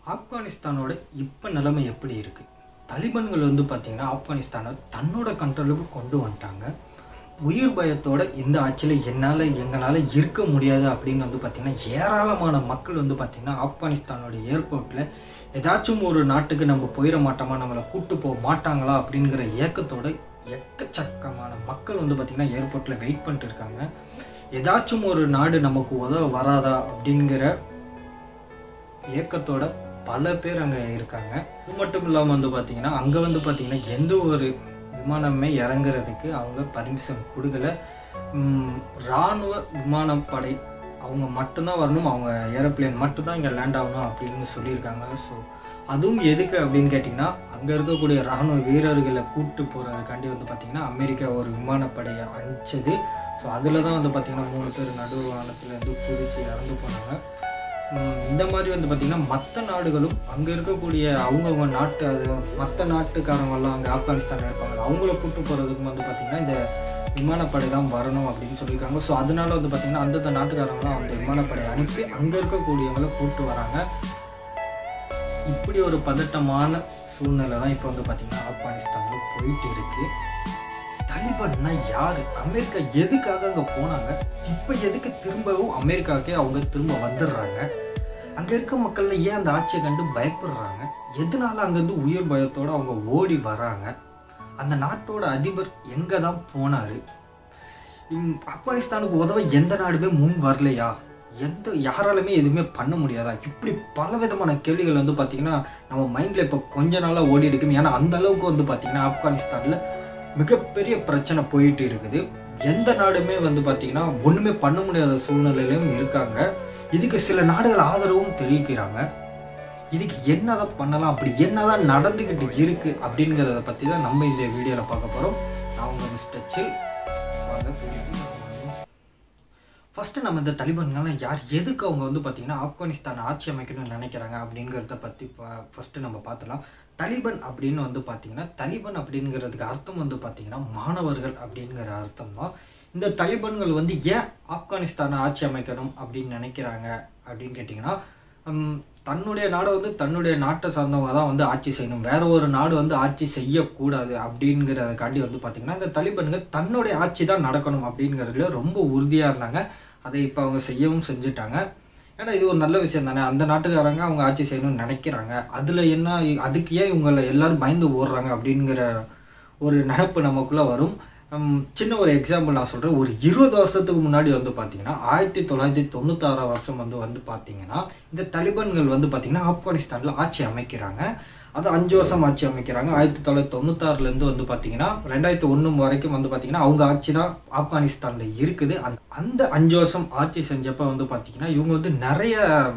ஆப்கானிஸ்தானோட இப்போ நிலைமை எப்படி இருக்குது தலிபான்கள் வந்து பார்த்திங்கன்னா ஆப்கானிஸ்தானை தன்னோட கண்ட்ரோலுக்கு கொண்டு வந்துட்டாங்க உயிர் பயத்தோட இந்த ஆட்சியில் என்னால் எங்களால் இருக்க முடியாது அப்படின்னு வந்து பார்த்திங்கன்னா ஏராளமான மக்கள் வந்து பார்த்திங்கன்னா ஆப்கானிஸ்தானோட ஏர்போர்ட்டில் ஏதாச்சும் ஒரு நாட்டுக்கு நம்ம போயிட மாட்டோமா நம்மளை கூட்டு போக மாட்டாங்களா அப்படிங்கிற ஏக்கத்தோட எக்கச்சக்கமான மக்கள் வந்து பார்த்திங்கன்னா ஏர்போர்ட்டில் வெயிட் பண்ணிட்டு இருக்காங்க ஏதாச்சும் ஒரு நாடு நமக்கு உதவ வராதா அப்படிங்கிற ஏக்கத்தோட பல பேர் அங்கே இருக்காங்க இது மட்டும் இல்லாமல் வந்து பார்த்தீங்கன்னா அங்கே வந்து பார்த்தீங்கன்னா எந்த ஒரு விமானமே இறங்குறதுக்கு அவங்க பர்மிஷன் கொடுக்கல உம், இராணுவ விமானப்படை அவங்க மட்டும்தான் வரணும் அவங்க ஏரோப்ளேன் மட்டும்தான் இங்கே லேண்ட் ஆகணும் அப்படின்னு சொல்லியிருக்காங்க ஸோ அதுவும் எதுக்கு அப்படின்னு கேட்டிங்கன்னா அங்கே இருக்கக்கூடிய இராணுவ வீரர்களை கூப்பிட்டு போகிறதுக்காண்டி வந்து பார்த்திங்கன்னா அமெரிக்கா ஒரு விமானப்படையை அனுப்பிச்சது ஸோ அதில் தான் வந்து பார்த்திங்கன்னா மூணு பேர் நடுவு வானத்துலேருந்து குதிச்சு இறந்து போனாங்க உம் இந்த மாதிரி வந்து பார்த்திங்கன்னா மற்ற நாடுகளும் அங்கே இருக்கக்கூடிய அவங்கவுங்க நாட்டு அது மற்ற நாட்டுக்காரங்கெல்லாம் அங்கே ஆப்கானிஸ்தானில் இருப்பாங்க அவங்கள கூட்டு போகிறதுக்கும் வந்து பார்த்திங்கன்னா இந்த விமானப்படை தான் வரணும் அப்படின்னு சொல்லியிருக்காங்க ஸோ அதனால வந்து பார்த்திங்கன்னா அந்தந்த நாட்டுக்காரங்களாம் அந்த விமானப்படையை அனுப்பி அங்கே இருக்கக்கூடியவங்கள கூப்பிட்டு வராங்க இப்படி ஒரு பதட்டமான சூழ்நிலை தான் இப்போ வந்து பார்த்திங்கன்னா ஆப்கானிஸ்தானில் போயிட்டு இருக்கு தலிபான்னா யாரு அமெரிக்கா எதுக்காக அங்கே போனாங்க இப்போ எதுக்கு திரும்பவும் அமெரிக்காவுக்கே அவங்க திரும்ப வந்துடுறாங்க அங்கே இருக்க மக்கள்ல ஏன் அந்த ஆட்சியை கண்டு பயப்படுறாங்க எதனால அங்கேருந்து உயிர் பயத்தோட அவங்க ஓடி வராங்க அந்த நாட்டோட அதிபர் எங்கே தான் போனாரு இம், ஆப்கானிஸ்தானுக்கு உதவ எந்த நாடுமே முன் வரலையா எந்த யாராலுமே எதுவுமே பண்ண முடியாதா இப்படி பல விதமான கேள்விகள் வந்து பார்த்தீங்கன்னா நம்ம மைண்டில் இப்போ கொஞ்ச நாளாக ஓடி இருக்கும் ஏன்னா அந்த அளவுக்கு வந்து பார்த்தீங்கன்னா ஆப்கானிஸ்தானில் மிகப்பெரிய பிரச்சனை போயிட்டு இருக்குது எந்த நாடுமே வந்து பார்த்தீங்கன்னா ஒன்றுமே பண்ண முடியாத சூழ்நிலையிலும் இருக்காங்க இதுக்கு சில நாடுகள் ஆதரவும் தெரிவிக்கிறாங்க இதுக்கு என்னதான் பண்ணலாம் அப்படி என்னதான் நடந்துக்கிட்டு இருக்கு அப்படிங்கிறத பற்றி தான் நம்ம இந்த வீடியோவில் பார்க்க போகிறோம் நான் உங்கள் மிஸ்டர் சில் வாங்க ஃபஸ்ட்டு நம்ம இந்த தலிபான்கள்லாம் யார் எதுக்கு அவங்க வந்து பார்த்திங்கன்னா ஆப்கானிஸ்தான் ஆட்சி அமைக்கணும்னு நினைக்கிறாங்க அப்படிங்கிறத பற்றி ஃபஸ்ட்டு நம்ம பார்த்துலாம் தலிபன் அப்படின்னு வந்து பார்த்திங்கன்னா தலிபன் அப்படிங்கிறதுக்கு அர்த்தம் வந்து பார்த்திங்கன்னா மாணவர்கள் அப்படிங்கிற அர்த்தம் தான் இந்த தலிபான்கள் வந்து ஏன் ஆப்கானிஸ்தானை ஆட்சி அமைக்கணும் அப்படின்னு நினைக்கிறாங்க அப்படின்னு கேட்டிங்கன்னா ஹம், தன்னுடைய நாடை வந்து தன்னுடைய நாட்டை சார்ந்தவங்க தான் வந்து ஆட்சி செய்யணும் வேற ஒரு நாடு வந்து ஆட்சி செய்யக்கூடாது அப்படிங்கிறதுக்காண்டி வந்து பார்த்திங்கன்னா இந்த தலிபான்கள் தன்னுடைய ஆட்சி தான் நடக்கணும் அப்படிங்கிறதுல ரொம்ப உறுதியாக இருந்தாங்க அதை இப்போ அவங்க செய்யவும் செஞ்சுட்டாங்க ஏன்னா இது ஒரு நல்ல விஷயம் தானே அந்த நாட்டுக்காரங்க அவங்க ஆட்சி செய்யணும்னு நினைக்கிறாங்க அதில் என்ன அதுக்கு ஏன் இவங்களை எல்லாரும் பயந்து ஓடுறாங்க அப்படிங்கிற ஒரு நினப்பு நமக்குள்ளே வரும் ஹம், சின்ன ஒரு எக்ஸாம்பிள் நான் சொல்கிறேன் ஒரு இருபது வருஷத்துக்கு முன்னாடி வந்து பார்த்தீங்கன்னா ஆயிரத்தி தொள்ளாயிரத்தி தொண்ணூத்தாறாம் வருஷம் வந்து வந்து பார்த்தீங்கன்னா இந்த தலிபான்கள் வந்து பார்த்தீங்கன்னா ஆப்கானிஸ்தானில் ஆட்சி அமைக்கிறாங்க அது அஞ்சு வருஷம் ஆட்சி அமைக்கிறாங்க ஆயிரத்தி தொள்ளாயிரத்தி தொண்ணூத்தாறுலேருந்து வந்து பார்த்தீங்கன்னா ரெண்டாயிரத்தி ஒன்று வரைக்கும் வந்து பார்த்தீங்கன்னா அவங்க ஆட்சி தான் ஆப்கானிஸ்தானில் இருக்குது அந்த அந்த அஞ்சு வருஷம் ஆட்சி செஞ்சப்ப வந்து பார்த்தீங்கன்னா இவங்க வந்து நிறைய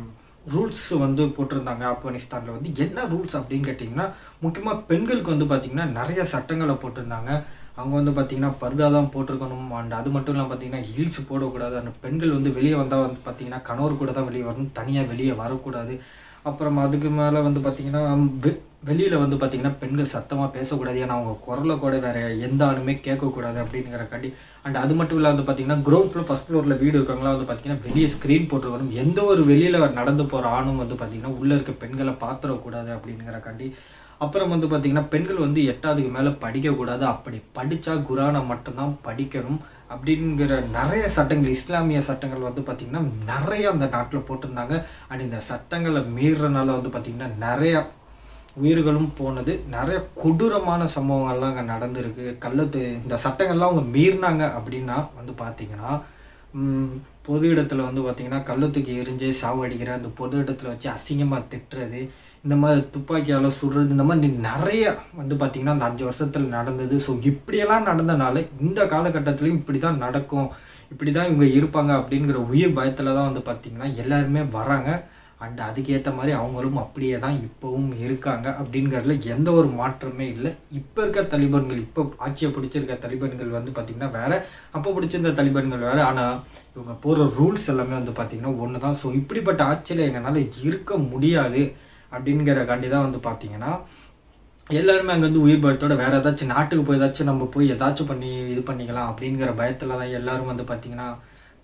ரூல்ஸ் வந்து போட்டிருந்தாங்க ஆப்கானிஸ்தானில் வந்து என்ன ரூல்ஸ் அப்படின்னு கேட்டிங்கன்னா முக்கியமாக பெண்களுக்கு வந்து பார்த்திங்கன்னா நிறைய சட்டங்களை போட்டிருந்தாங்க அவங்க வந்து பார்த்திங்கன்னா பர்தா தான் போட்டிருக்கணும் அண்ட் அது மட்டும் இல்லாமல் பார்த்தீங்கன்னா ஹீல்ஸ் போடக்கூடாது அந்த பெண்கள் வந்து வெளியே வந்தால் வந்து பார்த்திங்கன்னா கணவர் கூட தான் வெளியே வரணும் தனியாக வெளியே வரக்கூடாது அப்புறம் அதுக்கு மேலே வந்து பார்த்திங்கன்னா வெ- வெளியில வந்து பார்த்தீங்கன்னா பெண்கள் சத்தமாக பேசக்கூடாது ஏன்னா அவங்க குரலை கூட வேற எந்த ஆளுமே கேட்கக்கூடாது அப்படிங்கிறக்காண்டி அண்ட் அது மட்டும் இல்லாத வந்து பார்த்தீங்கன்னா கிரவுண்ட் ஃப்ளோர் ஃபர்ஸ்ட் ஃப்ளோரில் வீடு இருக்கவங்களாம் வந்து பார்த்தீங்கன்னா வெளியே ஸ்க்ரீன் போட்டுருக்கணும் எந்த ஒரு வெளியில் நடந்து போகிற ஆணும் வந்து பார்த்தீங்கன்னா உள்ளே இருக்க பெண்களை பாத்திரக்கூடாது அப்படிங்கிறக்காண்டி அப்புறம் வந்து பார்த்தீங்கன்னா பெண்கள் வந்து எட்டாவதுக்கு மேலே படிக்கக்கூடாது அப்படி படித்தா குரானை மட்டும்தான் படிக்கணும் அப்படிங்கிற நிறைய சட்டங்கள் இஸ்லாமிய சட்டங்கள் வந்து பார்த்திங்கன்னா நிறைய அந்த நாட்டில் போட்டிருந்தாங்க அண்ட் இந்த சட்டங்களை மீறனால வந்து பார்த்திங்கன்னா நிறைய உயிர்களும் போனது நிறைய கொடூரமான சம்பவங்கள்லாம் அங்கே நடந்திருக்கு கள்ளத்து இந்த சட்டங்கள்லாம் அவங்க மீறினாங்க அப்படின்னா வந்து பார்த்தீங்கன்னா ம், பொது இடத்துல வந்து பார்த்தீங்கன்னா கள்ளத்துக்கு எரிஞ்சு சாவடிக்கிற அந்த பொது இடத்துல வச்சு அசிங்கமாக திட்டுறது இந்த மாதிரி துப்பாக்கியால் சுடுறது இந்த மாதிரி நிறைய வந்து பார்த்தீங்கன்னா அந்த அஞ்சு வருஷத்தில் நடந்தது ஸோ இப்படியெல்லாம் நடந்தனால இந்த காலகட்டத்திலையும் இப்படி தான் நடக்கும் இப்படி தான் இவங்க இருப்பாங்க அப்படிங்கிற உயிர் பயத்தில் தான் வந்து பார்த்தீங்கன்னா எல்லாருமே வராங்க அண்ட் அதுக்கேற்ற மாதிரி அவங்களும் அப்படியே தான் இப்போவும் இருக்காங்க அப்படிங்கிறதுல எந்த ஒரு மாற்றமே இல்லை இப்போ இருக்க தலிபான்கள் இப்போ ஆட்சியை பிடிச்சிருக்க தலிபான்கள் வந்து பார்த்திங்கன்னா வேற அப்போ பிடிச்சிருந்த தலிபான்கள் வேற ஆனால் இவங்க போகிற ரூல்ஸ் எல்லாமே வந்து பார்த்திங்கன்னா ஒன்று தான் ஸோ இப்படிப்பட்ட ஆட்சியில் எங்களால் இருக்க முடியாது அப்படிங்கிறக்காண்டி தான் வந்து பார்த்தீங்கன்னா எல்லாருமே அங்கே வந்து உயிர் பயத்தோட வேற ஏதாச்சும் நாட்டுக்கு போய் ஏதாச்சும் நம்ம போய் ஏதாச்சும் பண்ணி இது பண்ணிக்கலாம் அப்படிங்கிற பயத்தில் தான் எல்லாரும் வந்து பார்த்தீங்கன்னா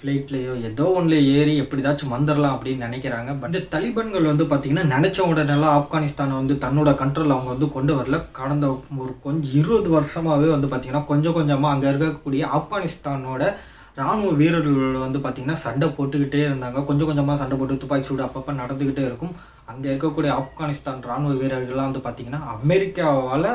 ஃப்ளைட்லேயோ ஏதோ ஒன்றில் ஏறி எப்படிதாச்சும் வந்துடலாம் அப்படின்னு நினைக்கிறாங்க பட் இந்த தலிபான்கள் வந்து பார்த்தீங்கன்னா நினச்ச உடனேலாம் ஆப்கானிஸ்தானை வந்து தன்னோட கண்ட்ரோல் அவங்க வந்து கொண்டு வரல கடந்த ஒரு கொஞ்சம் இருபது வருஷமாகவே வந்து பார்த்தீங்கன்னா கொஞ்சம் கொஞ்சமாக அங்கே இருக்கக்கூடிய ஆப்கானிஸ்தானோட ராணுவ வீரர்கள் வந்து பார்த்திங்கன்னா சண்டை போட்டுக்கிட்டே இருந்தாங்க கொஞ்சம் கொஞ்சமாக சண்டை போட்டு துப்பாக்கி சூடு அப்பப்போ நடந்துக்கிட்டே இருக்கும் அங்கே இருக்கக்கூடிய ஆப்கானிஸ்தான் ராணுவ வீரர்கள்லாம் வந்து பார்த்திங்கன்னா அமெரிக்காவால்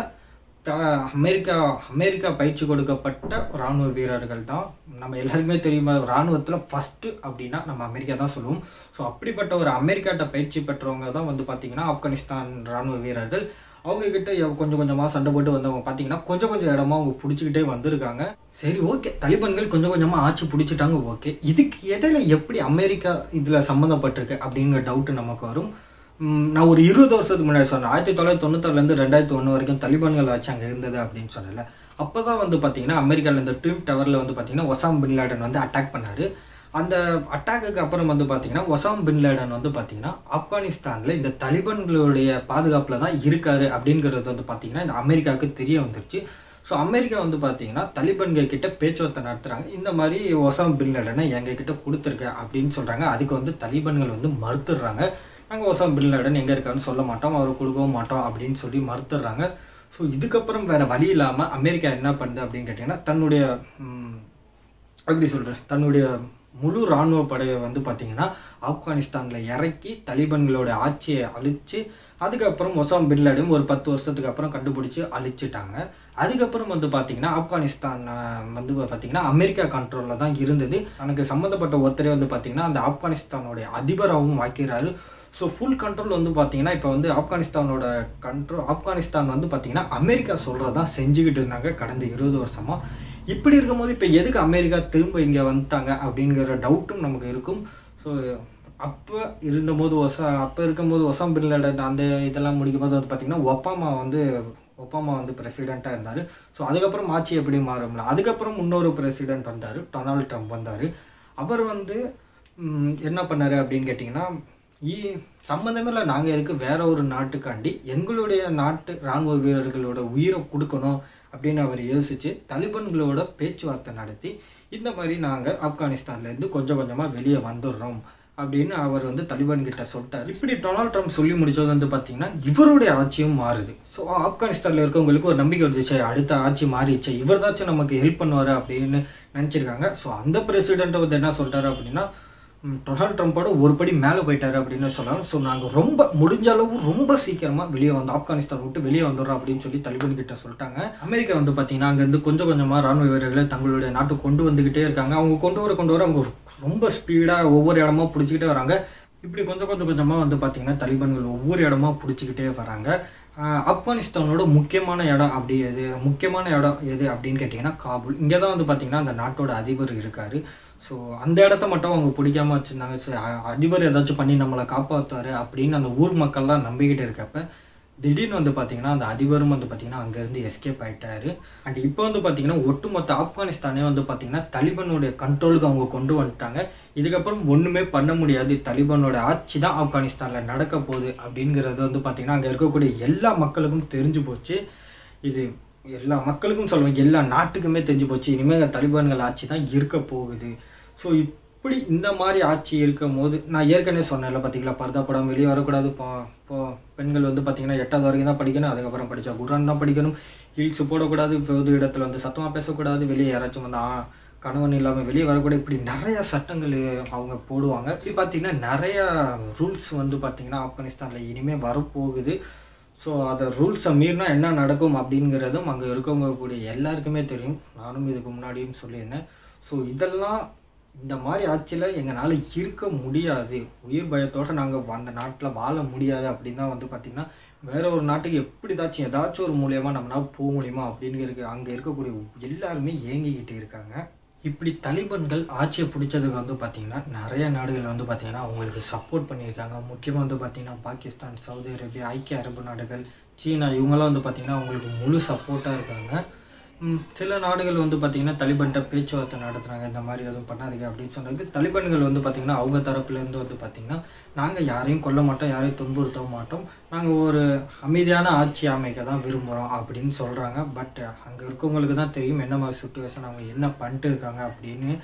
அமெரிக்கா அமெரிக்கா பயிற்சி கொடுக்கப்பட்ட ராணுவ வீரர்கள் தான் நம்ம எல்லாருக்குமே தெரியுமா ராணுவத்தில் ஃபஸ்ட்டு அப்படின்னா நம்ம அமெரிக்கா தான் சொல்லுவோம் ஸோ அப்படிப்பட்ட ஒரு அமெரிக்காட்ட பயிற்சி பெற்றவங்க தான் வந்து பார்த்திங்கன்னா ஆப்கானிஸ்தான் ராணுவ வீரர்கள் அவங்க கிட்ட எவ் கொஞ்சம் கொஞ்சமாக சண்டை போட்டு வந்தவங்க பார்த்தீங்கன்னா கொஞ்சம் கொஞ்சம் இடமா அவங்க பிடிச்சிக்கிட்டே வந்திருக்காங்க சரி ஓகே தலிபான்கள் கொஞ்சம் கொஞ்சமாக ஆட்சி பிடிச்சிட்டாங்க ஓகே இதுக்கு இடையில எப்படி அமெரிக்கா இதில் சம்மந்தப்பட்டிருக்கு அப்படிங்கிற டவுட்டு நமக்கு வரும் ம், நான் ஒரு இருபது வருஷத்துக்கு முன்னாடி சொன்னேன் ஆயிரத்தி தொள்ளாயிரத்தி தொண்ணூத்தாறுலேருந்து ரெண்டாயிரத்தி ஒன்று வரைக்கும் தலிபான்கள் ஆட்சி அங்கே இருந்தது அப்படின்னு சொன்னல அப்போ தான் வந்து பார்த்தீங்கன்னா அமெரிக்காவில் இந்த ட்வின் டவரில் வந்து பார்த்தீங்கன்னா ஒசாம் பின் லேடன் வந்து அட்டாக் பண்ணார் அந்த அட்டாக்குக்கு அப்புறம் வந்து பார்த்தீங்கன்னா ஒசாம் பின் லேடன் வந்து பார்த்தீங்கன்னா ஆப்கானிஸ்தானில் இந்த தலிபான்களுடைய பாதுகாப்பில் தான் இருக்காரு அப்படிங்கிறது வந்து பார்த்தீங்கன்னா இந்த அமெரிக்காவுக்கு தெரிய வந்துருச்சு ஸோ அமெரிக்கா வந்து பார்த்தீங்கன்னா தலிபான்கள் கிட்ட பேச்சுவார்த்தை நடத்துகிறாங்க இந்த மாதிரி ஒசாம் பின் லேடனை எங்ககிட்ட கொடுத்துருக்க அப்படின்னு சொல்கிறாங்க அதுக்கு வந்து தலிபான்கள் வந்து மறுத்துடுறாங்க நாங்கள் ஒசாம் பின் லேடன் எங்கே இருக்காருன்னு சொல்ல மாட்டோம் அவர் கொடுக்கவும் மாட்டோம் அப்படின்னு சொல்லி மறுத்துடுறாங்க ஸோ இதுக்கப்புறம் வேற வழி இல்லாமல் அமெரிக்கா என்ன பண்ணுது அப்படின்னு கேட்டிங்கன்னா தன்னுடைய ம், எப்படி சொல்கிறேன் தன்னுடைய முழு இராணுவ படையை வந்து பார்த்தீங்கன்னா ஆப்கானிஸ்தானில் இறக்கி தலிபான்களோட ஆட்சியை அழிச்சு அதுக்கப்புறம் ஒசாம் பின் லேடன் ஒரு பத்து வருஷத்துக்கு அப்புறம் கண்டுபிடிச்சி அழிச்சிட்டாங்க அதுக்கப்புறம் வந்து பார்த்தீங்கன்னா ஆப்கானிஸ்தான் அஹ், வந்து பார்த்தீங்கன்னா அமெரிக்கா கண்ட்ரோலில் தான் இருந்தது தனக்கு சம்மந்தப்பட்ட ஒருத்தரே வந்து பார்த்தீங்கன்னா அந்த ஆப்கானிஸ்தானோடைய அதிபராகவும் ஆக்கிறாரு ஸோ ஃபுல் கண்ட்ரோல் வந்து பார்த்தீங்கன்னா இப்போ வந்து ஆப்கானிஸ்தானோட கண்ட்ரோல் ஆப்கானிஸ்தான் வந்து பார்த்தீங்கன்னா அமெரிக்கா சொல்கிறதா செஞ்சுக்கிட்டு இருந்தாங்க கடந்த இருபது வருஷமாக இப்படி இருக்கும்போது இப்போ எதுக்கு அமெரிக்கா திரும்ப இங்கே வந்துட்டாங்க அப்படிங்கிற டவுட்டும் நமக்கு இருக்கும் ஸோ அப்போ இருந்தபோது ஒசா அப்போ இருக்கும்போது ஒசாம் பின் லேடன் அந்த இதெல்லாம் முடிக்கும் போது வந்து பார்த்தீங்கன்னா ஒபாமா வந்து ஒபாமா வந்து பிரசிடெண்ட்டாக இருந்தார் ஸோ அதுக்கப்புறம் ஆட்சி எப்படி மாறும்ல அதுக்கப்புறம் இன்னொரு பிரசிடெண்ட் வந்தார் டொனால்ட் ட்ரம்ப் வந்தார் அவர் வந்து ம், என்ன பண்ணாரு அப்படின்னு கேட்டிங்கன்னா ஈ சம்மந்தமே இல்லை நாங்கள் இருக்க வேற ஒரு நாட்டுக்காண்டி எங்களுடைய நாட்டு இராணுவ வீரர்களோட உயிரை கொடுக்கணும் அப்படின்னு அவர் யோசிச்சு தலிபான்களோட பேச்சுவார்த்தை நடத்தி இந்த மாதிரி நாங்கள் ஆப்கானிஸ்தான்லேருந்து கொஞ்சம் கொஞ்சமாக வெளியே வந்துடுறோம் அப்படின்னு அவர் வந்து தலிபான் கிட்ட சொல்லிட்டார் இப்படி டொனால்ட் ட்ரம்ப் சொல்லி முடிச்சது வந்து பார்த்தீங்கன்னா இவருடைய ஆட்சியும் மாறுது ஸோ ஆப்கானிஸ்தானில் இருக்கவங்களுக்கு ஒரு நம்பிக்கை வந்துச்சு அடுத்த ஆட்சி மாறிடுச்சு இவர் தாச்சும் நமக்கு ஹெல்ப் பண்ணுவார் அப்படின்னு நினச்சிருக்காங்க ஸோ அந்த பிரசிடென்ட்டை வந்து என்ன சொல்லிட்டாரு அப்படின்னா ம், டொனால்ட் ட்ரம்ப்போட ஒரு படி மேலே போயிட்டாரு அப்படின்னு சொல்லலாம் ஸோ நாங்கள் ரொம்ப முடிஞ்ச அளவு ரொம்ப சீக்கிரமாக வெளியே வந்து ஆப்கானிஸ்தான் விட்டு வெளியே வந்துடுறோம் அப்படின்னு சொல்லி தலிபான் கிட்ட சொல்லிட்டாங்க அமெரிக்கா வந்து பார்த்தீங்கன்னா அங்கேருந்து கொஞ்சம் கொஞ்சமாக ராணுவ வீரர்களை தங்களுடைய நாட்டுக்கு கொண்டு வந்துக்கிட்டே இருக்காங்க அவங்க கொண்டு வர கொண்டு வர அவங்க ரொம்ப ஸ்பீடாக ஒவ்வொரு இடமா பிடிச்சிக்கிட்டே வராங்க இப்படி கொஞ்சம் கொஞ்சம் கொஞ்சமாக வந்து பார்த்தீங்கன்னா தலிபான்கள் ஒவ்வொரு இடமா பிடிச்சிக்கிட்டே வராங்க ஆஹ் ஆப்கானிஸ்தானோட முக்கியமான இடம் அப்படி எது முக்கியமான இடம் எது அப்படின்னு கேட்டிங்கன்னா காபூல் இங்கே தான் வந்து பார்த்தீங்கன்னா அந்த நாட்டோட அதிபர் இருக்காரு ஸோ அந்த இடத்த மட்டும் அவங்க பிடிக்காம வச்சுருந்தாங்க சரி அ- அதிபர் ஏதாச்சும் பண்ணி நம்மளை காப்பாற்றுவாரு அப்படின்னு அந்த ஊர் மக்கள்லாம் நம்பிக்கிட்டு இருக்கப்ப திடீர்னு வந்து பார்த்தீங்கன்னா அந்த அதிபரும் வந்து பார்த்தீங்கன்னா அங்கேருந்து எஸ்கேப் ஆயிட்டாரு அண்ட் இப்போ வந்து பார்த்தீங்கன்னா ஒட்டுமொத்த ஆப்கானிஸ்தானே வந்து பார்த்தீங்கன்னா தலிபானுடைய கண்ட்ரோலுக்கு அவங்க கொண்டு வந்துட்டாங்க இதுக்கப்புறம் ஒன்றுமே பண்ண முடியாது தலிபானோட ஆட்சி தான் ஆப்கானிஸ்தானில் நடக்க போகுது அப்படிங்கிறது வந்து பார்த்தீங்கன்னா அங்கே இருக்கக்கூடிய எல்லா மக்களுக்கும் தெரிஞ்சு போச்சு இது எல்லா மக்களுக்கும் சொல்லுவேன் எல்லா நாட்டுக்குமே தெரிஞ்சு போச்சு இனிமேல் தலிபான்கள் ஆட்சி தான் இருக்க போகுது ஸோ இப்படி இந்த மாதிரி ஆட்சி இருக்கும் போது நான் ஏற்கனவே சொன்னேன்ல பார்த்தீங்களா பர்தா படம் வெளியே வரக்கூடாது இப்போ இப்போ பெண்கள் வந்து பார்த்தீங்கன்னா எட்டாவது வரைக்கும் தான் படிக்கணும் அதுக்கப்புறம் படித்தா குரான் தான் படிக்கணும் ஹீல்ஸ் போடக்கூடாது பொது இடத்துல வந்து சத்தமாக பேசக்கூடாது வெளியே யாராச்சும் வந்து ஆ, கணவன் இல்லாமல் வெளியே வரக்கூடாது இப்படி நிறைய சட்டங்கள் அவங்க போடுவாங்க இப்படி பார்த்தீங்கன்னா நிறைய ரூல்ஸ் வந்து பார்த்தீங்கன்னா ஆப்கானிஸ்தானில் இனிமேல் வரப்போகுது ஸோ அந்த ரூல்ஸை மீறினா என்ன நடக்கும் அப்படிங்கிறதும் அங்கே இருக்கவங்க கூடிய எல்லாருக்குமே தெரியும் நானும் இதுக்கு முன்னாடியும் சொல்லியிருந்தேன் ஸோ இதெல்லாம் இந்த மாதிரி ஆட்சியில் எங்களால் இருக்க முடியாது உயிர் பயத்தோட நாங்கள் அந்த நாட்டில் வாழ முடியாது அப்படின்னு தான் வந்து பார்த்திங்கன்னா வேற ஒரு நாட்டுக்கு எப்படிதாச்சும் ஏதாச்சும் ஒரு மூலியமாக நம்மளால் போக முடியுமா அப்படின்னு இருக்கு அங்கே இருக்கக்கூடிய எல்லாருமே ஏங்கிக்கிட்டு இருக்காங்க இப்படி தலிபான்கள் ஆட்சியை பிடிச்சதுக்கு வந்து பார்த்திங்கன்னா நிறைய நாடுகள் வந்து பார்த்திங்கன்னா அவங்களுக்கு சப்போர்ட் பண்ணியிருக்காங்க முக்கியமாக வந்து பார்த்திங்கன்னா பாகிஸ்தான் சவுதி அரேபியா ஐக்கிய அரபு நாடுகள் சீனா இவங்கெல்லாம் வந்து பார்த்திங்கன்னா அவங்களுக்கு முழு சப்போர்ட்டாக இருக்காங்க ம், சில நாடுகள் வந்து பார்த்திங்கன்னா தலிபான்கிட்ட பேச்சுவார்த்தை நடத்துகிறாங்க இந்த மாதிரி எதுவும் பண்ணாதீங்க அப்படின்னு சொன்னதுக்கு தலிபான்கள் வந்து பார்த்திங்கன்னா அவங்க தரப்புலேருந்து வந்து பார்த்திங்கன்னா நாங்கள் யாரையும் கொல்ல மாட்டோம் யாரையும் துன்புறுத்தவும் மாட்டோம் நாங்கள் ஒரு அமைதியான ஆட்சி அமைக்க தான் விரும்புகிறோம் அப்படின்னு சொல்கிறாங்க பட் அங்கே இருக்கவங்களுக்கு தான் தெரியும் என்ன மாதிரி சுச்சுவேஷன் அவங்க என்ன பண்ணிட்டு இருக்காங்க அப்படின்னு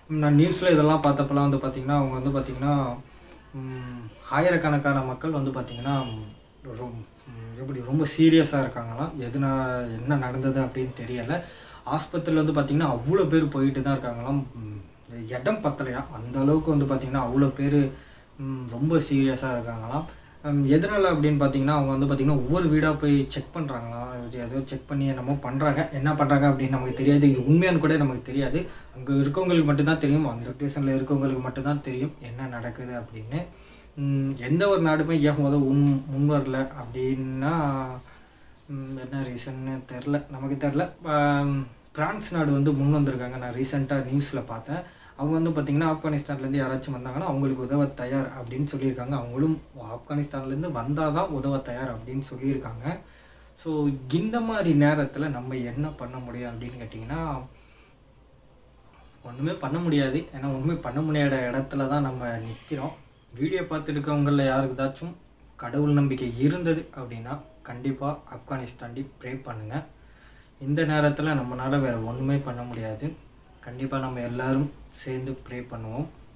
நான் நியூஸில் இதெல்லாம் பார்த்தப்பெல்லாம் வந்து பார்த்திங்கன்னா அவங்க வந்து பார்த்திங்கன்னா ம், ஆயிரக்கணக்கான மக்கள் வந்து பார்த்திங்கன்னா ரொம்- ம், எப்படி ரொம்ப சீரியஸாக இருக்காங்களாம் எதுனா என்ன நடந்தது அப்படின்னு தெரியலை ஆஸ்பத்திரியில் வந்து பார்த்திங்கன்னா அவ்வளோ பேர் போயிட்டு தான் இருக்காங்களாம் ம், இடம் பத்தலையா அந்த அளவுக்கு வந்து பார்த்திங்கன்னா அவ்வளோ பேர் ரொம்ப சீரியஸாக இருக்காங்களாம் ஹம், எதனால அப்படின்னு பார்த்தீங்கன்னா அவங்க வந்து பார்த்தீங்கன்னா ஒவ்வொரு வீடாக போய் செக் பண்ணுறாங்களாம் ஏதோ செக் பண்ணி என்னமோ பண்ணுறாங்க என்ன பண்ணுறாங்க அப்படின்னு நமக்கு தெரியாது இது உண்மையானு கூட நமக்கு தெரியாது அங்கே இருக்கவங்களுக்கு மட்டும்தான் தெரியும் அந்த ஸ்டேஷனில் இருக்கவங்களுக்கு மட்டும்தான் தெரியும் என்ன நடக்குது அப்படின்னு ஹம், எந்த ஒரு நாடுமே ஏன் முத உன் முன் வரல அப்படின்னா ஹம், என்ன ரீசன்னு தெரில நமக்கு தெரில பிரான்ஸ் நாடு வந்து முன் வந்திருக்காங்க நான் ரீசெண்டாக நியூஸில் பார்த்தேன் அவங்க வந்து பார்த்திங்கன்னா ஆப்கானிஸ்தான்லேருந்து யாராச்சும் வந்தாங்கன்னா அவங்களுக்கு உதவ தயார் அப்படின்னு சொல்லியிருக்காங்க அவங்களும் ஆப்கானிஸ்தான்லேருந்து வந்தால் தான் உதவ தயார் அப்படின்னு சொல்லியிருக்காங்க ஸோ இந்த மாதிரி நேரத்தில் நம்ம என்ன பண்ண முடியும் அப்படின்னு கேட்டிங்கன்னா ஒன்றுமே பண்ண முடியாது ஏன்னா ஒன்றுமே பண்ண முடியாத இடத்துல தான் நம்ம நிற்கிறோம் வீடியோ பார்த்துட்டு இருக்கவங்களில் யாருக்குதாச்சும் கடவுள் நம்பிக்கை இருந்தது அப்படின்னா கண்டிப்பாக ஆப்கானிஸ்தாண்டி ப்ரே பண்ணுங்கள் இந்த நேரத்தில் நம்மளால் வேறு ஒன்றுமே பண்ண முடியாது கண்டிப்பாக நம்ம எல்லாரும் சேர்ந்து ப்ரே பண்ணுவோம்